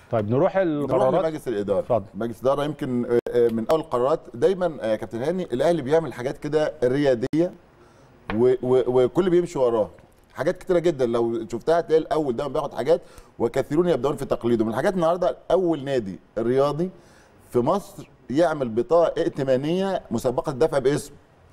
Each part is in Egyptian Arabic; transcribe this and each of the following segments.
طيب نروح نروح القرارات لمجلس الاداره اتفضل. مجلس الاداره يمكن آه، آه، من اول القرارات دايما آه، يا كابتن هاني الاهلي بيعمل حاجات كده رياديه و- و- وكل بيمشي وراه حاجات كتيره جدا لو شفتها هتلاقي الاول دايما بياخد حاجات وكثيرون يبدأون في تقليده من الحاجات النهارده اول نادي رياضي في مصر يعمل بطاقه ائتمانيه مسبقه الدفع باسم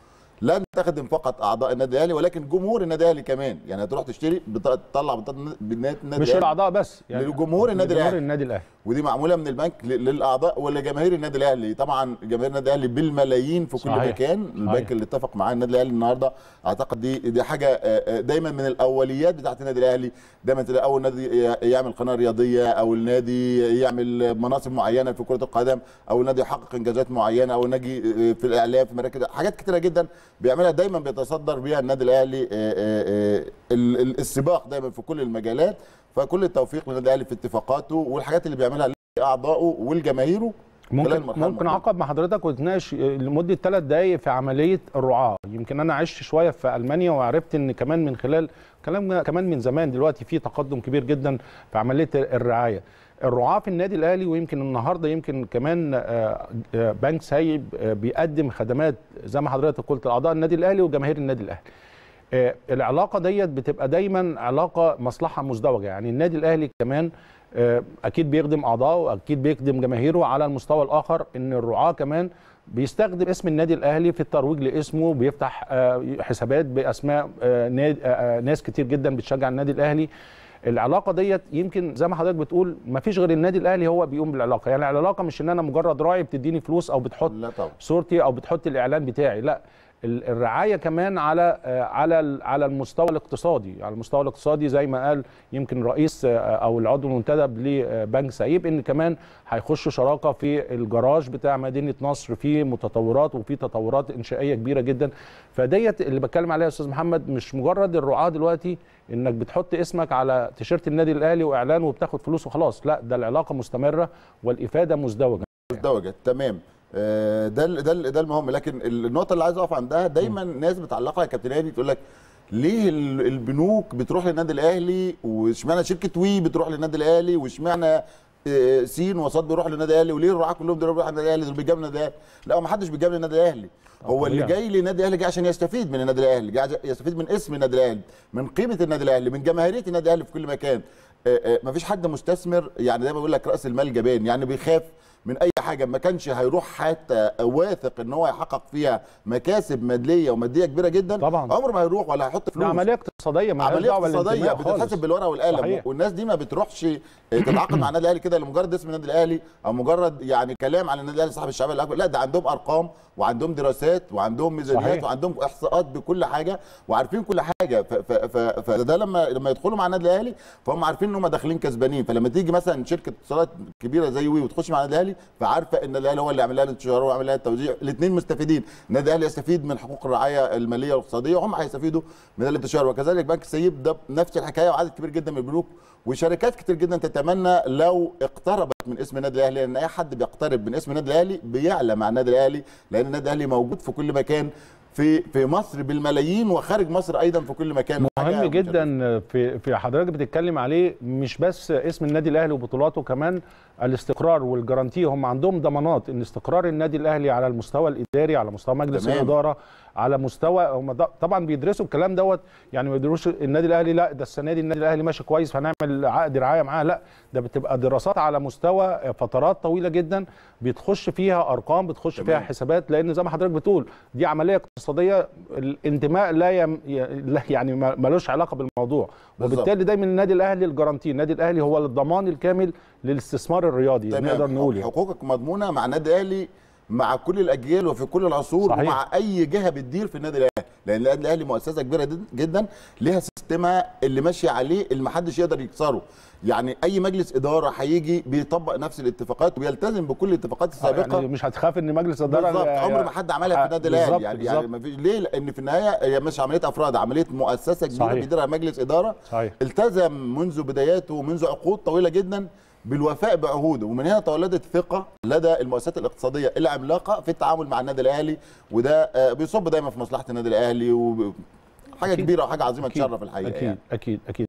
لا تخدم فقط اعضاء النادي الاهلي ولكن جمهور النادي الاهلي كمان يعني هتروح تشتري بطاقه تطلع بطاقه النادي مش الأهلي. الاعضاء بس لجمهور النادي لجمهور الأهلي. النادي الاهلي ودي معموله من البنك ل- للاعضاء ولجماهير النادي الاهلي طبعا جماهير النادي الاهلي بالملايين في كل صحيح. مكان البنك صحيح. اللي اتفق معاه النادي الاهلي النهارده اعتقد دي دي حاجه آه، آه، دايما من الاوليات بتاعت النادي الاهلي دايما تلاقي اول نادي ي- يعمل قناه رياضيه او النادي يعمل مناصب معينه في كره القدم او النادي يحقق انجازات معينه او النادي آه، في الاعلام في مراكز حاجات كتيره جدا بيعملها دايما بيتصدر بيها النادي الاهلي آه، آه، آه، ال- ال- السباق دايما في كل المجالات فكل التوفيق للنادي الاهلي في اتفاقاته والحاجات اللي بيعملها لاعضائه والجماهيره خلال ممكن المرحلة ممكن المقبلة. اعقب مع حضرتك ونتناقش لمده ثلاث دقائق في عمليه الرعاه يمكن انا عشت شويه في المانيا وعرفت ان كمان من خلال كلام كمان من زمان دلوقتي في تقدم كبير جدا في عمليه الرعايه الرعاه في النادي الاهلي ويمكن النهارده يمكن كمان آه، آه، بنك سايب آه، بيقدم خدمات زي ما حضرتك قلت لاعضاء النادي الاهلي وجماهير النادي الاهلي آه، العلاقه ديت بتبقى دايما علاقه مصلحه مزدوجه يعني النادي الاهلي كمان آه، اكيد بيخدم اعضائه واكيد بيخدم جماهيره على المستوى الاخر ان الرعاه كمان بيستخدم اسم النادي الاهلي في الترويج لاسمه بيفتح آه، حسابات باسماء آه، ناد- آه، آه، ناس كتير جدا بتشجع النادي الاهلي العلاقه ديت يمكن زي ما حضرتك بتقول ما فيش غير النادي الاهلي هو بيقوم بالعلاقه يعني العلاقه مش ان انا مجرد راعي بتديني فلوس او بتحط لا طبعا صورتي او بتحط الاعلان بتاعي لا ال- الرعايه كمان على آه، على ال- على المستوى الاقتصادي على المستوى الاقتصادي زي ما قال يمكن رئيس آه، او العضو المنتدب لبنك سعيب ان كمان هيخشوا شراكه في الجراج بتاع مدينه نصر في متطورات وفي تطورات انشائيه كبيره جدا فديت اللي بتكلم عليها يا استاذ محمد مش مجرد الرعاه دلوقتي انك بتحط اسمك على تيشيرت النادي الاهلي واعلان وبتاخد فلوس وخلاص لا ده العلاقه مستمره والافاده مزدوجه مزدوجه تمام آه، ده ال- ده ال- ده المهم لكن النقطه اللي عايز اقف عندها دايما ناس بتعلقها يا كابتن هادي تقول لك ليه ال- البنوك بتروح للنادي الاهلي واشمعنى شركه وي بتروح للنادي الاهلي واشمعنى آه، سين وصاد بيروح للنادي الاهلي وليه الرعاة كلهم دول بيروحوا للنادي الاهلي دول بيجاملوا النادي الاهلي لا ما حدش بيجامل النادي الاهلي هو اللي طبيعي. جاي للنادي الاهلي جاي عشان يستفيد من النادي الاهلي جاي يستفيد من اسم النادي الاهلي من قيمه النادي الاهلي من جماهيريه النادي الاهلي في كل مكان ما فيش حد مستثمر يعني دايما بيقول لك راس المال جبان يعني بيخاف من اي حاجه ما كانش هيروح حتى واثق ان هو يحقق فيها مكاسب ماديه وماديه كبيره جدا طبعا. عمره ما هيروح ولا هيحط ده فلوس عمليه اقتصاديه ما عمليه اقتصاديه بتتحسب بالورقه والقلم صحيح. والناس دي ما بتروحش تتعاقد مع النادي الاهلي كده لمجرد اسم النادي الاهلي او مجرد يعني كلام عن النادي الاهلي صاحب الشعب الاكبر لا ده عندهم ارقام وعندهم دراسات وعندهم ميزانيات صحيح. وعندهم احصاءات بكل حاجه وعارفين كل حاجه ف- ف- ف- فده لما لما يدخلوا مع النادي الاهلي فهم عارفين ان هم داخلين كسبانين فلما تيجي مثلا شركه اتصالات كبيره زي وي وتخش مع النادي الاهلي فعارفه ان النادي الاهلي هو اللي عامل لها الانتشار هو عامل لها التوزيع الاثنين مستفيدين النادي الاهلي يستفيد من حقوق الرعايه الماليه والاقتصاديه وهم هيستفيدوا من الانتشار وكذلك بنك السيب ده نفس الحكايه وعدد كبير جدا من البنوك وشركات كتير جدا تتمنى لو اقتربت من اسم النادي الاهلي لان اي حد بيقترب من اسم النادي الاهلي بيعلى مع النادي الاهلي لان النادي الاهلي موجود في كل مكان في في مصر بالملايين وخارج مصر ايضا في كل مكان حاجة مهم مشرفة. جدا في في حضرتك بتتكلم عليه مش بس اسم النادي الاهلي وبطولاته كمان الاستقرار والجرانتي هم عندهم ضمانات ان استقرار النادي الاهلي على المستوى الاداري على مستوى مجلس تمام. الاداره على مستوى هم د- طبعا بيدرسوا الكلام دوت يعني ما يدروش النادي الاهلي لا ده السنه دي النادي الاهلي ماشي كويس فهنعمل عقد رعايه معاه لا ده بتبقى دراسات على مستوى فترات طويله جدا بتخش فيها ارقام بتخش تمام. فيها حسابات لان زي ما حضرتك بتقول دي عمليه اقتصاديه الانتماء لا, يم لا يعني ما- ملوش علاقه بالموضوع بالظبط. وبالتالي دايما النادي الاهلي الجارانتي النادي الاهلي هو الضمان الكامل للاستثمار الرياضي تمام. نقدر نقول يعني. حقوقك مضمونه مع النادي الاهلي مع كل الاجيال وفي كل العصور صحيح. ومع اي جهه بتدير في النادي الاهلي لان النادي الاهلي مؤسسه كبيره جد- جدا ليها سيستمها اللي ماشيه عليه اللي محدش يقدر يكسره يعني اي مجلس اداره هيجي بيطبق نفس الاتفاقات وبيلتزم بكل الاتفاقات السابقه يعني مش هتخاف ان مجلس الاداره بالظبط عمر ما حد عملها في النادي الاهلي بالظبط، يعني يعني بالظبط. ما فيش ليه لان في النهايه هي مش عمليه افراد عمليه مؤسسه كبيره صحيح. بيديرها مجلس اداره صحيح التزم منذ بداياته ومنذ عقود طويله جدا بالوفاء بعهوده ومن هنا تولدت ثقه لدى المؤسسات الاقتصاديه العملاقه في التعامل مع النادي الاهلي وده آه، بيصب دايما في مصلحه النادي الاهلي وحاجه أكيد. كبيره وحاجه عظيمه أكيد. تشرف الحقيقه اكيد يعني. اكيد اكيد